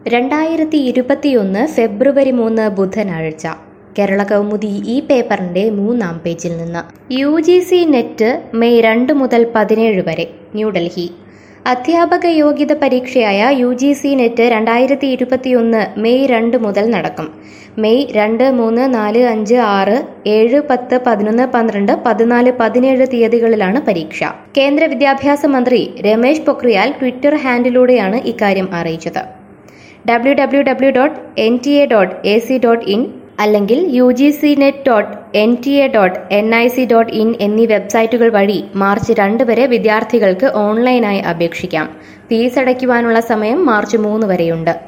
രണ്ടായിരത്തി ഇരുപത്തിയൊന്ന് ഫെബ്രുവരി മൂന്ന് ബുധനാഴ്ച കേരള കൗമുദി ഈ പേപ്പറിന്റെ മൂന്നാം പേജിൽ നിന്ന് U G C net May രണ്ട് മുതൽ പതിനേഴ് വരെ ന്യൂഡൽഹി അധ്യാപക യോഗ്യത പരീക്ഷയായ യു ജി സി നെറ്റ് രണ്ടായിരത്തി ഇരുപത്തിയൊന്ന് മെയ് രണ്ട് മുതൽ നടക്കും മെയ് രണ്ട് മൂന്ന് നാല് അഞ്ച് ആറ് ഏഴ് പത്ത് പതിനൊന്ന് പന്ത്രണ്ട് പതിനാല് പതിനേഴ് തീയതികളിലാണ് പരീക്ഷ കേന്ദ്ര വിദ്യാഭ്യാസ മന്ത്രി രമേശ് പൊക്രിയാൽ ട്വിറ്റർ ഹാൻഡിലൂടെയാണ് ഇക്കാര്യം അറിയിച്ചത് W W W dot N T A dot A C dot in അല്ലെങ്കിൽ U G C net dot N T A dot N I C dot in എന്നീ വെബ്സൈറ്റുകൾ വഴി മാർച്ച് രണ്ട് വരെ വിദ്യാർത്ഥികൾക്ക് ഓൺലൈനായി അപേക്ഷിക്കാം ഫീസ് അടയ്ക്കുവാനുള്ള സമയം മാർച്ച് മൂന്ന് വരെയുണ്ട്